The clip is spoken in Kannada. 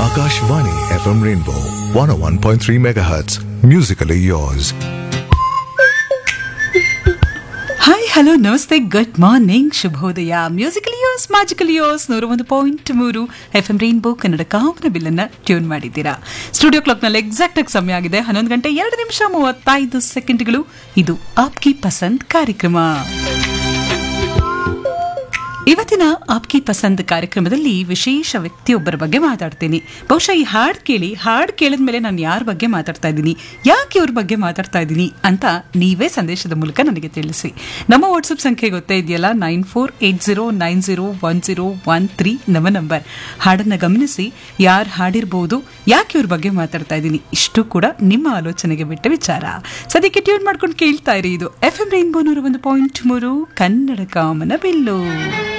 Akashvani FM Rainbow 101.3 MHz. Musically yours. Hi hello ನಮಸ್ತೆ ಗುಡ್ ಮಾರ್ನಿಂಗ್ ಶುಭೋದಯ ಮ್ಯೂಸಿಕಲ್ ಯೋಸ್ ಮ್ಯಾಜಿಕಲ್ ಯೋಸ್ ನೂರ ಒಂದು ಪಾಯಿಂಟ್ ಮೂರು ಎಫ್ ಎಂ ರೈನ್ಬೋ ಕನ್ನಡ ಕಾಮನ ಬಿಲ್ಲನ್ನ ಟ್ಯೂನ್ ಮಾಡಿದ್ದೀರಾ ಸ್ಟುಡಿಯೋ ಕ್ಲಾಕ್ನಲ್ಲಿ ಎಕ್ಸಾಕ್ಟ್ ಆಗಿ ಸಮಯ ಆಗಿದೆ ಹನ್ನೊಂದು ಗಂಟೆ ಎರಡು ನಿಮಿಷ ಮೂವತ್ತೈದು ಸೆಕೆಂಡ್ಗಳು ಇದು ಆಪ್ಕಿ ಪಸಂದ್ ಕಾರ್ಯಕ್ರಮ ಇವತ್ತಿನ ಆಪ್ಕಿ ಪಸಂದ್ ಕಾರ್ಯಕ್ರಮದಲ್ಲಿ ವಿಶೇಷ ವ್ಯಕ್ತಿಯೊಬ್ಬರ ಬಗ್ಗೆ ಮಾತಾಡ್ತೀನಿ ಬಹುಶಃ ಈ ಹಾಡು ಕೇಳಿ ಹಾಡು ಕೇಳಿದ ಮೇಲೆ ನಾನು ಯಾರ ಬಗ್ಗೆ ಮಾತಾಡ್ತಾ ಇದ್ದೀನಿ ಯಾಕೆ ಇವ್ರ ಬಗ್ಗೆ ಮಾತಾಡ್ತಾ ಇದ್ದೀನಿ ಅಂತ ನೀವೇ ಸಂದೇಶದ ಮೂಲಕ ನನಗೆ ತಿಳಿಸಿ ನಮ್ಮ ವಾಟ್ಸಪ್ ಸಂಖ್ಯೆ ಗೊತ್ತೇ ಇದೆಯಲ್ಲ nine four eight zero nine zero one zero one three ನಮ್ಮ ನಂಬರ್ ಹಾಡನ್ನು ಗಮನಿಸಿ ಯಾರು ಹಾಡಿರ್ಬೋದು ಯಾಕೆ ಇವ್ರ ಬಗ್ಗೆ ಮಾತಾಡ್ತಾ ಇದ್ದೀನಿ ಇಷ್ಟು ಕೂಡ ನಿಮ್ಮ ಆಲೋಚನೆಗೆ ಬಿಟ್ಟ ವಿಚಾರ ಸದ್ಯಕ್ಕೆ ಟ್ಯೂನ್ ಮಾಡ್ಕೊಂಡು ಕೇಳ್ತಾ ಇರಿ ಇದು ಎಫ್ ಎಂ ರೈನ್ಬೋ ನೂರ ಒಂದು ಪಾಯಿಂಟ್ ಮೂರು ಕನ್ನಡ ಕಾಮನ ಬಿಲ್ಲು